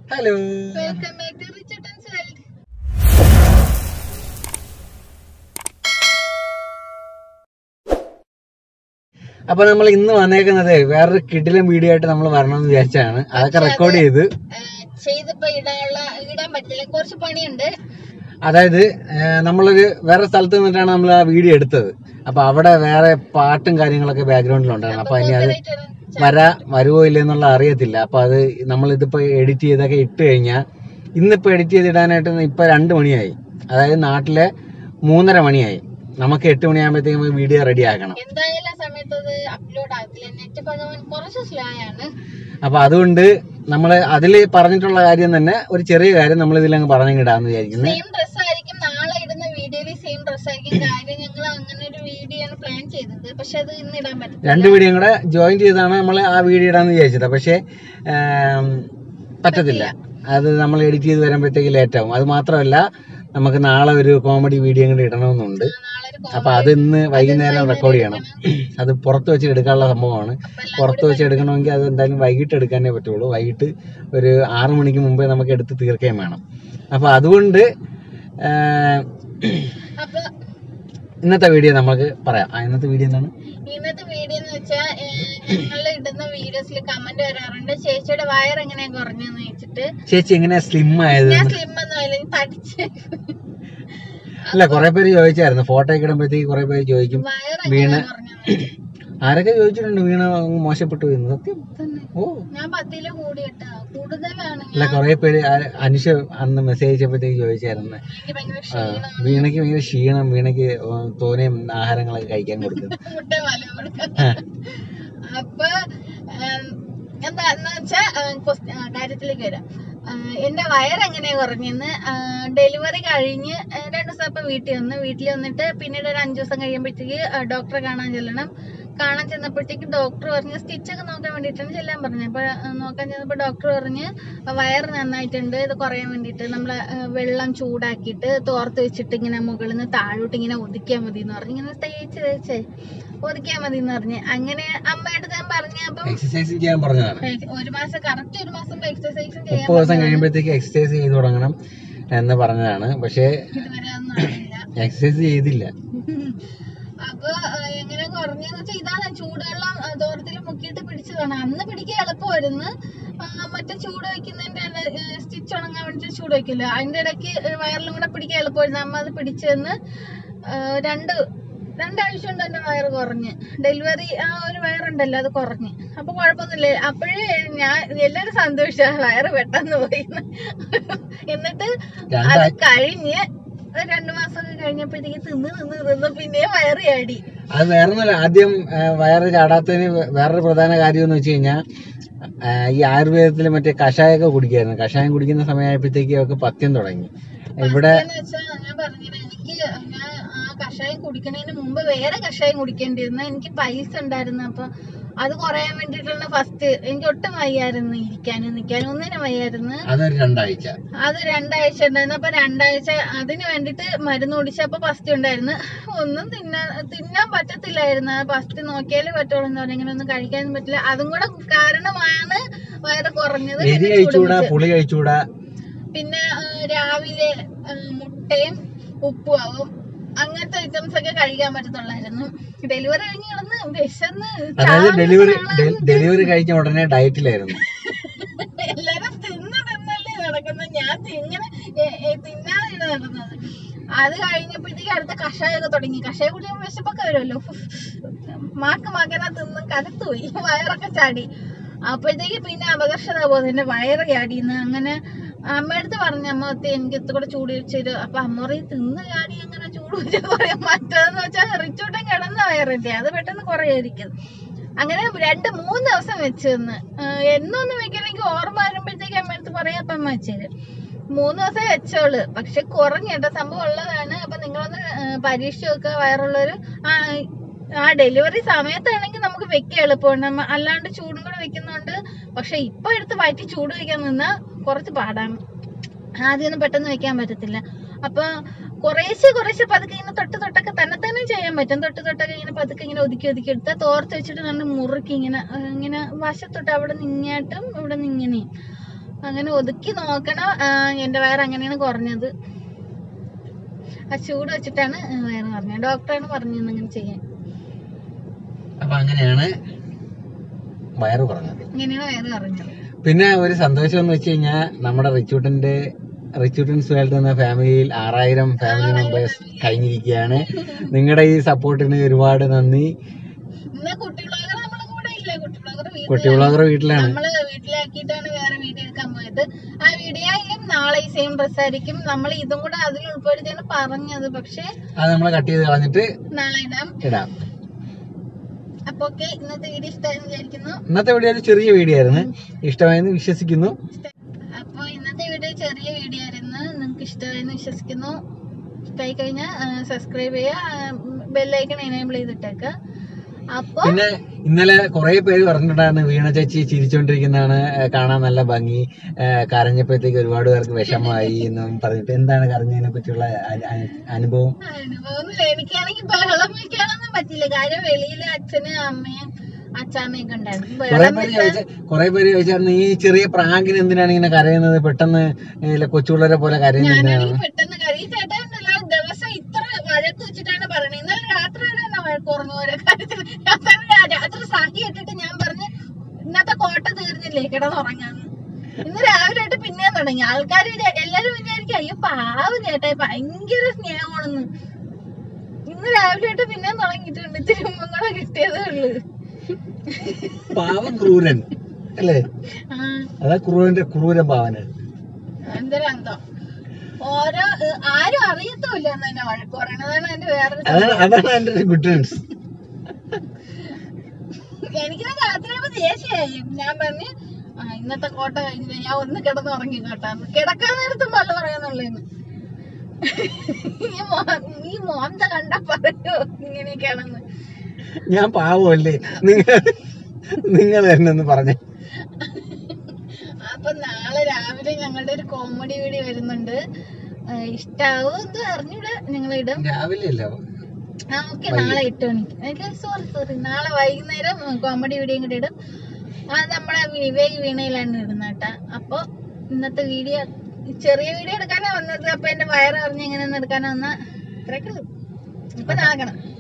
Hello welcome back to Richardsons world അപ്പൊ നമ്മൾ ഇന്ന് വന്നേക്കുന്നത് വേറൊരു കിടിലം വീഡിയോ ആയിട്ട് നമ്മൾ വരണമെന്ന് വിചാരിച്ചാണ് അതൊക്കെ റെക്കോർഡ് ചെയ്ത് ചെയ്തപ്പോ ഇടാനുള്ള ഇടാൻ പറ്റില്ല കുറച്ച് പണിയുണ്ട് അതായത് ഏഹ്, നമ്മളൊരു വേറെ സ്ഥലത്ത് നിന്നിട്ടാണ് നമ്മൾ ആ വീഡിയോ എടുത്തത് അപ്പൊ അവിടെ വേറെ പാട്ടും കാര്യങ്ങളൊക്കെ ബാക്ക്ഗ്രൗണ്ടിലുണ്ടായിരുന്നു അപ്പൊ ഇനി അത് വരാ വരുവോ ഇല്ലെന്നുള്ള അറിയത്തില്ല അപ്പൊ അത് നമ്മൾ ഇതിപ്പോ എഡിറ്റ് ചെയ്തൊക്കെ ഇട്ട് കഴിഞ്ഞാൽ ഇന്നിപ്പോ എഡിറ്റ് ചെയ്തിടാനായിട്ട് ഇപ്പൊ രണ്ട് മണിയായി അതായത് നാട്ടിലെ മൂന്നര മണിയായി നമുക്ക് എട്ട് മണിയാകുമ്പോഴത്തേക്കും നമുക്ക് വീഡിയോ റെഡി ആക്കണം എന്തായാലും ആ സമയത്ത് അത് അപ്ലോഡ് ആകത്തില്ല നെറ്റ് ഭഗവാൻ കുറച്ച് സ്ലോ ആണ് അപ്പൊ അതുകൊണ്ട് നമ്മൾ അതിൽ പറഞ്ഞിട്ടുള്ള കാര്യം തന്നെ ഒരു ചെറിയ കാര്യം നമ്മൾ ഇതിലങ്ങ് പറഞ്ഞിടാന്ന് വിചാരിക്കുന്നത് സെയിം ഡ്രസ് ആയിരിക്കും നാളെ ഇടുന്ന വീഡിയോയിൽ സെയിം ഡ്രസ് ആയിരിക്കും കാര്യം ഞങ്ങൾ അങ്ങനെ ഒരു വീഡിയോ ആണ് പ്ലാൻ ചെയ്തത് പക്ഷെ അത് ഇന്ന് ഇടാൻ പറ്റില്ല രണ്ട് വീഡിയോയും കൂടെ ജോയിൻ ചെയ്താണ് നമ്മൾ ആ വീഡിയോ ഇടാന്ന് വിചാരിച്ചത് പക്ഷേ ആം, പറ്റത്തില്ല അത് നമ്മൾ എഡിറ്റ് ചെയ്ത് വരുമ്പോഴത്തേക്ക് ലേറ്റ് ആവും അത് മാത്രമല്ല നമുക്ക് നാളെ ഒരു കോമഡി വീഡിയോ കൂടെ ഇടണമെന്നുണ്ട് നാളെ ഒരു അപ്പൊ അത് ഇന്ന് വൈകുന്നേരം റെക്കോർഡ് ചെയ്യണം അത് പുറത്ത് വെച്ച് എടുക്കാനുള്ള സംഭവമാണ് പുറത്ത് വെച്ച് എടുക്കണമെങ്കിൽ അത് എന്തായാലും വൈകിട്ട് എടുക്കാനേ പറ്റുള്ളൂ വൈകിട്ട് ഒരു ആറു മണിക്ക് മുമ്പേ നമുക്ക് എടുത്ത് തീർക്കുകയും വേണം അപ്പൊ അതുകൊണ്ട് ആ, അപ്പൊ ഇന്നത്തെ വീഡിയോ നമുക്ക് പറയാം ആ, ഇന്നത്തെ വീഡിയോ എന്താണ് ഇന്നത്തെ വീഡിയോ എന്ന് വെച്ചാൽ ഞങ്ങൾ ഇടുന്ന വീഡിയോസിൽ കമന്റ് വരാറുണ്ട് ചേച്ചിയുടെ വയർ എങ്ങനെയാ കുറഞ്ഞെന്ന് വെച്ചിട്ട് ചേച്ചി എങ്ങനെയാ സ്ലിം ആയത് ഞാൻ സ്ലിം ഒന്നും അല്ല ഞാൻ തടിച്ച് അല്ല കുറെ പേര് ചോദിച്ചായിരുന്നു ഫോട്ടോ ഒക്കെ ഇടുമ്പോഴത്തേക്ക് കുറെ പേര് ചോദിക്കും വയർ വീണ എങ്ങനെയാ കുറഞ്ഞെന്ന് ആരൊക്കെ ചോദിച്ചിട്ടുണ്ട് വീണ അങ്ങ് മോശപ്പെട്ടു പോയിരുന്നു സത്യം തന്നെ. ഓ ഞാൻ പത്തില് കൂടിയിട്ടാ കൂടുതലാണ് അല്ല കുറെ പേര് ആ- അനുഷ അന്ന് മെസ്സേജ് അയച്ചപ്പോഴത്തേക്ക് ചോദിച്ചായിരുന്നു എനിക്ക് ഭയങ്കര ആ, ക്ഷീണം വീണയ്ക്ക് ഭയങ്കര ക്ഷീണം വീണയ്ക്ക് തോനെയും ആഹാരങ്ങളൊക്കെ കഴിക്കാൻ കൊടുക്കും മുട്ട പാല് കൊടുക്കാൻ അപ്പൊ ഉം, എന്താന്ന് വെച്ചാ ഉം, ക്വസ്റ്റ- ആ, കാര്യത്തിലേക്ക് വരാം ആ, എന്റെ വയറെങ്ങനെ കുറഞ്ഞെന്ന് ഡെലിവറി കഴിഞ്ഞ് ആ, രണ്ട് ദിവസം ഇപ്പൊ വീട്ടിൽ വന്ന് വീട്ടിൽ വന്നിട്ട് പിന്നീട് ഒരു അഞ്ചു ദിവസം കഴിയുമ്പോഴത്തേക്ക് ഡോക്ടറെ കാണാൻ ചെല്ലണം കാണാൻ ചെന്നപ്പോഴത്തേക്ക് ഡോക്ടർ പറഞ്ഞ് സ്റ്റിച്ച് ഒക്കെ നോക്കാൻ വേണ്ടിയിട്ടാണ് ചെല്ലാൻ പറഞ്ഞത് അപ്പൊ ആ, നോക്കാൻ ചെന്നപ്പോ ഡോക്ടർ പറഞ്ഞ് വയറ് നന്നായിട്ടുണ്ട് ഇത് കുറയാൻ വേണ്ടിയിട്ട് നമ്മള് ആ, വെള്ളം ചൂടാക്കിയിട്ട് തോർത്ത് വെച്ചിട്ട് ഇങ്ങനെ മുകളിൽ നിന്ന് താഴോട്ട് ഇങ്ങനെ ഒതുക്കിയാൽ മതി എന്ന് പറഞ്ഞു ഇങ്ങനെ തേച്ച് തേച്ച് ഒതുക്കിയാൽ മതി എന്ന് പറഞ്ഞ് അങ്ങനെ അമ്മയുടെ ഞാൻ പറഞ്ഞ അപ്പം എക്സസൈസ് ചെയ്യാൻ പറഞ്ഞതാണ് ഒരു മാസം കറക്റ്റ് ഒരു മാസം എക്സസൈസും ചെയ്യാൻ മുപ്പത് ദിവസം കഴിയുമ്പോഴത്തേക്ക് എക്സസൈസ് ചെയ്ത് തുടങ്ങണം എന്ന് പറഞ്ഞതാണ് പക്ഷേ ഇതുവരെ ഒന്നും ആയില്ല എക്സസൈസ് ചെയ്തില്ല അപ്പൊ ആ, എങ്ങനെ കുറഞ്ഞെന്ന് വെച്ചാൽ ഇതാണ് ചൂടുവെള്ളം ആ, തോർത്തിൽ മുക്കിയിട്ട് പിടിച്ചതാണ് അന്ന് പിടിക്കാൻ എളുപ്പമായിരുന്നു ആ, മറ്റേ ചൂട് വെക്കുന്നതിന്റെ സ്റ്റിച്ച് ഉണങ്ങാൻ വേണ്ടി ചൂട് വെക്കില്ല അതിന്റെ ഇടയ്ക്ക് വയറിലും കൂടെ പിടിക്കാൻ എളുപ്പമായിരുന്നു അമ്മ അത് പിടിച്ചെന്ന് രണ്ട് രണ്ടാഴ്ച കൊണ്ട് എന്റെ വയറ് കുറഞ്ഞ് ഡെലിവറി ആ ഒരു വയറുണ്ടല്ലോ അത് കുറഞ്ഞ് അപ്പൊ കുഴപ്പമൊന്നുമില്ല അപ്പോഴേ ഞാൻ എല്ലാരും സന്തോഷ വയറ് പെട്ടെന്ന് പോയി എന്നിട്ട് അത് രണ്ടാ- കഴിഞ്ഞ് ഒരു രണ്ടു മാസമൊക്കെ കഴിഞ്ഞപ്പോഴത്തേക്ക് തിന്ന് തിന്ന് തിന്ന് പിന്നെ വയറ് ചാടി അത് വേറൊന്നുമല്ല ആദ്യം ആ, വയറ് ചാടാത്തതിന് വേ- വേറൊരു പ്രധാന കാര്യം എന്ന് വെച്ച് കഴിഞ്ഞാൽ ഈ ആയുർവേദത്തിൽ മറ്റേ കഷായമൊക്കെ കുടിക്കായിരുന്നു കഷായം കുടിക്കുന്ന സമയമായപ്പോഴത്തേക്ക് അവർക്ക് പഥ്യം തുടങ്ങി ഇവിടെ എന്ന് വെച്ചാൽ ഞാൻ പറഞ്ഞില്ല എനിക്ക് ഞാൻ ആ കഷായം കുടിക്കണതിന് മുമ്പ് വേറെ കഷായം കുടിക്കേണ്ടിയിരുന്നു എനിക്ക് പൈസ ഉണ്ടായിരുന്നു അപ്പൊ അത് കുറയാൻ വേണ്ടിയിട്ടാണ് ഫസ്റ്റ് എനിക്ക് ഒട്ടും വയ്യായിരുന്നു ഇരിക്കാനും നിൽക്കാനും ഒന്നിനും വയ്യായിരുന്നു അതൊരു രണ്ടാഴ്ച അത് രണ്ടാഴ്ച ഉണ്ടായിരുന്നു അപ്പൊ രണ്ടാഴ്ച അതിന് വേണ്ടിട്ട് മരുന്ന് കുടിച്ചപ്പോ ഫസ്റ്റ് ഉണ്ടായിരുന്നു ഒന്നും തിന്നാൻ തിന്നാൻ പറ്റത്തില്ലായിരുന്നു ആ ഫസ്റ്റ് നോക്കിയാലേ പറ്റുള്ളൂ എന്ന് പറഞ്ഞാൽ ഇങ്ങനെ ഒന്നും കഴിക്കാനും പറ്റില്ല അതും കൂടെ കാരണമാണ് വയറ് കുറഞ്ഞത് എരി പിന്നെ കഴിച്ചുകൂടാ ചൂട് പുളി കഴിച്ചുകൂടാ പിന്നെ ആ, രാവിലെ ആ, മുട്ടയും ഉപ്പുമാവും അങ്ങനത്തെ ഐറ്റംസ് ഒക്കെ കഴിക്കാൻ പറ്റത്തുള്ളായിരുന്നു ഡെലിവറി കഴിഞ്ഞ് കിടന്ന് വിശന്ന് അതായത് ചാവുന്ന ഡെലിവറി ആളാണ്. ഡെലിവറി കഴിഞ്ഞ ഉടനെ ഡയറ്റിലായിരുന്നു എല്ലാരും തിന്ന് തിന്നല്ലേ നടക്കുന്നത് ഞാൻ ഇങ്ങനെ തിന്നാതെ നടന്നത് അത് കഴിഞ്ഞപ്പോഴത്തേക്ക് അടുത്ത കഷായമൊക്കെ തുടങ്ങി കഷായം കുടിക്കുമ്പോൾ വിശപ്പൊക്കെ വരുമല്ലോ മാക്ക് മകനെ തിന്നും കരുത്തുപോയി വയറൊക്കെ ചാടി അപ്പോഴത്തേക്ക് പിന്നെ അപകർഷത പോലെ എന്റെ വയറ് ചാടിന്ന് അങ്ങനെ അമ്മയടുത്ത് പറഞ്ഞു അമ്മ ഒത്തി എനിക്ക് ഇത്ര കൂടെ ചൂട് വെച്ചിട്ട് അപ്പൊ അമ്മ പറയും തിന്ന് ചാടി അങ്ങനെ ചൂട് വെച്ചാൽ പറയാം മറ്റേതെന്ന് വെച്ചാൽ റിച്ചോട്ടം കിടന്ന വയറിന്റെ അത് പെട്ടെന്ന് കുറയായിരിക്കും അങ്ങനെ രണ്ട് മൂന്ന് ദിവസം വെച്ച് നിന്ന് എന്നൊന്നും വെക്കണമെങ്കിൽ ഓർമ്മ വരുമ്പോഴത്തേക്ക് അമ്മയടുത്ത് പറയാം അപ്പം അമ്മ വെച്ചേരും മൂന്ന് ദിവസം വെച്ചോള് പക്ഷെ കുറഞ്ഞ കേട്ടോ സംഭവം ഉള്ളതാണ് അപ്പൊ നിങ്ങളൊന്ന് ആ, പരീക്ഷിച്ച് നോക്കുക വയറുള്ളൊരു ആ ആ ഡെലിവറി സമയത്താണെങ്കിൽ നമുക്ക് വെക്കാൻ എളുപ്പമുണ്ട് നമ്മ അല്ലാണ്ട് ചൂടും കൂടെ വെക്കുന്നുണ്ട് പക്ഷെ ഇപ്പൊ എടുത്ത് വയറ്റി ചൂട് വെക്കാൻ നിന്നാ കുറച്ച് പാടാണ് ആദ്യമൊന്നും പെട്ടെന്ന് വെക്കാൻ പറ്റത്തില്ല അപ്പൊ കുറേശ്ശെ കുറേശ്ശെ പതുക്കെ ഇങ്ങനെ തൊട്ട് തൊട്ടൊക്കെ തന്നെ തന്നെ ചെയ്യാൻ പറ്റും തൊട്ട് തൊട്ടൊക്കെ ഇങ്ങനെ പതുക്കെ ഇങ്ങനെ ഒതുക്കി ഒതുക്കി എടുത്താൽ തോർത്ത് വെച്ചിട്ട് നല്ല മുറുക്കി ഇങ്ങനെ ആ, ഇങ്ങനെ വശത്തൊട്ട് അവിടെ നിന്ന് ഇങ്ങോട്ടും ഇവിടെ നിന്ന് ഇങ്ങനെയും അങ്ങനെ ഒതുക്കി നോക്കണം ആ, എന്റെ വയറ് അങ്ങനെയാണ് കുറഞ്ഞത് ആ ചൂട് വെച്ചിട്ടാണ് വയറ് കുറഞ്ഞത് ഡോക്ടറാണ് പറഞ്ഞത് അങ്ങനെ ചെയ്യാൻ അപ്പൊ അങ്ങനെയാണ് വയറ് കുറഞ്ഞത് ഇങ്ങനെയാണ് വയറ് കുറഞ്ഞത് പിന്നെ ഒരു സന്തോഷം എന്ന് വെച്ച് കഴിഞ്ഞാൽ നമ്മുടെ റിച്ചൂട്ടന്റെ റിച്ചൂട്ടൻസ് വേൾഡ് എന്ന ഫാമിലിയിൽ ആറായിരം ഫാമിലി മെമ്പേഴ്സ് കഴിഞ്ഞിരിക്കുകയാണ് നിങ്ങളുടെ ഈ സപ്പോർട്ടിന് ഒരുപാട് നന്ദി ഇന്ന് കുട്ടി ബ്ലോഗർ നമ്മളെ കൂടെ ഇല്ല കുട്ടി ബ്ലോഗർ കുട്ടി വ്ളോഗർ വീട്ടിലാണ് നമ്മള് വീട്ടിലാക്കിയിട്ടാണ് വേറെ വീഡിയോ എടുക്കാൻ പോയത് ആ വീഡിയോ ആയാലും നാളെ ഈ സെയിം ഡ്രസ് ആയിരിക്കും നമ്മൾ ഇതും കൂടെ അതിൽ ഉൾപ്പെടുത്തിയാണ് പറഞ്ഞത് പക്ഷെ അത് നമ്മൾ കട്ട് ചെയ്ത് കളഞ്ഞിട്ട് നാളെ ഇടാം ഇടാം അപ്പൊ ഓക്കെ ഇന്നത്തെ വീഡിയോ ഇഷ്ടമായെന്ന് വിചാരിക്കുന്നു ഇന്നത്തെ വീഡിയോ ഒരു ചെറിയ വീഡിയോ ആയിരുന്നു ഇഷ്ടമായെന്ന് വിശ്വസിക്കുന്നു അപ്പൊ ഇന്നത്തെ വീഡിയോ ചെറിയ വീഡിയോ ആയിരുന്നു നിങ്ങൾക്ക് ഇഷ്ടമായെന്ന് വിശ്വസിക്കുന്നു ഇഷ്ടമായി കഴിഞ്ഞാൽ സബ്സ്ക്രൈബ് ചെയ്യുക ബെല്ലൈക്കൺ എനേബിൾ ചെയ്തിട്ടേക്ക അപ്പൊ പിന്നെ ഇന്നലെ കുറെ പേര് പറഞ്ഞിട്ടുണ്ടായിരുന്നു വീണ ചേച്ചി ചിരിച്ചോണ്ടിരിക്കുന്നതാണ് ഏഹ് കാണാൻ നല്ല ഭംഗി ഏഹ് കരഞ്ഞപ്പോഴത്തേക്ക് ഒരുപാട് പേർക്ക് വിഷമമായി എന്നും പറഞ്ഞിട്ട് എന്താണ് കരഞ്ഞതിനെ പറ്റിയുള്ള അ- അ- അനുഭവം അനുഭവമൊന്നുമില്ല എനിക്കാണെങ്കിൽ ബഹളം വയ്ക്കാനൊന്നും പറ്റില്ല കാര്യം വെളിയില് അച്ഛനും അമ്മയും അച്ചാമ്മയൊക്കെ ഉണ്ടായിരുന്നു കുറെ ബഹളം പേര് വെക്കാൻ ചോദിച്ച കുറെ പേര് ചോദിച്ചായിരുന്നു ഈ ചെറിയ പ്രാങ്കിന് എന്തിനാണ് ഇങ്ങനെ കരയുന്നത് പെട്ടെന്ന് ഇല്ല കൊച്ചുപിള്ളേരെ പോലെ കരയുന്നത് എന്തിനാണ് ഞാനാണെങ്കിൽ പെട്ടെന്ന് കരി ചേട്ടാ ഉണ്ടല്ലോ ദിവസം ഇത്ര വഴക്ക് വെച്ചിട്ടാണ് പറയണത് ഇന്നലെ രാത്രി വരെ എന്നെ വഴക്ക് പറഞ്ഞു ഓരോ കാര്യത്തിൽ ഞാൻ തന്നെ രാ- രാത്രി സഹി ഇട്ടിട്ട് ഞാൻ പറഞ്ഞ് ഇന്നത്തെ കോട്ട തീർന്നില്ലേ കിടന്നുറങ്ങാന്ന് ഇന്ന് രാവിലെ ആയിട്ട് പിന്നെയും തുടങ്ങി ആൾക്കാർ എല്ലാരും വിചാരിക്കും അയ്യോ പാവം ചേട്ടാ ഭയങ്കര സ്നേഹമാണെന്ന് ഇന്ന് രാവിലെ ആയിട്ട് പിന്നെയും തുടങ്ങിയിട്ടുണ്ട് ഇത്തിരി മുമ്പും കൂടെ കിട്ടിയതേ ഉള്ളൂ പാവം ക്രൂരൻ അല്ലേ ആ അതാ ക്രൂരന്റെ ക്രൂര ഭാവന എന്തരാന്തോ ഓരോ ഏഹ്, ആരും അറിയത്തുമില്ല എന്ന് തന്നെ വഴക്ക് പറയണതാണ് എന്റെ വേറൊരു അതാണ് അതാണ് എന്റെ ഒരു ഗുഡ്നസ് എനിക്ക് രാത്രിയാകുമ്പോ ദേഷ്യമായി ഞാൻ പറഞ്ഞ് ആ, ഇന്നത്തെ കോട്ട കഴിഞ്ഞില്ല ഞാൻ ഒന്ന് കിടന്ന് ഉറങ്ങി കേട്ടാന്ന് കിടക്കാൻ നേരത്തും പല പറയാന്നുള്ളേന്ന് ഈ മോ- ഈ മോന്ത കണ്ട പറയോ ഇങ്ങനെയൊക്കെയാണെന്ന് ഞാൻ പാവമല്ലേ നിങ്ങൾ നിങ്ങൾ തന്നെ ഒന്ന് പറഞ്ഞേ അപ്പൊ നാളെ രാവിലെ ഞങ്ങളുടെ ഒരു കോമഡി വീഡിയോ വരുന്നുണ്ട് ആ, ഇഷ്ടാവോ എന്ന് അറിഞ്ഞൂടെ ഞങ്ങൾ ഇടും രാവിലെ അല്ല ആ ഓക്കെ നാളെ എട്ട് മണിക്ക് എനിക്ക് സോറി സോറി നാളെ വൈകുന്നേരം കോമഡി വീഡിയോ കൂടി ഇടും അത് നമ്മുടെ വിവേക് വീണയിലാണ് ഇടുന്നത് കേട്ടാ അപ്പൊ ഇന്നത്തെ വീഡിയോ ചെറിയ വീഡിയോ എടുക്കാനാ വന്നത് അപ്പൊ എന്റെ വയറ് അറിഞ്ഞ് എങ്ങനെയൊന്നും എടുക്കാനാ വന്ന ഇത്രയൊക്കെ ഉള്ളൂ. ഇപ്പൊ നടക്കണം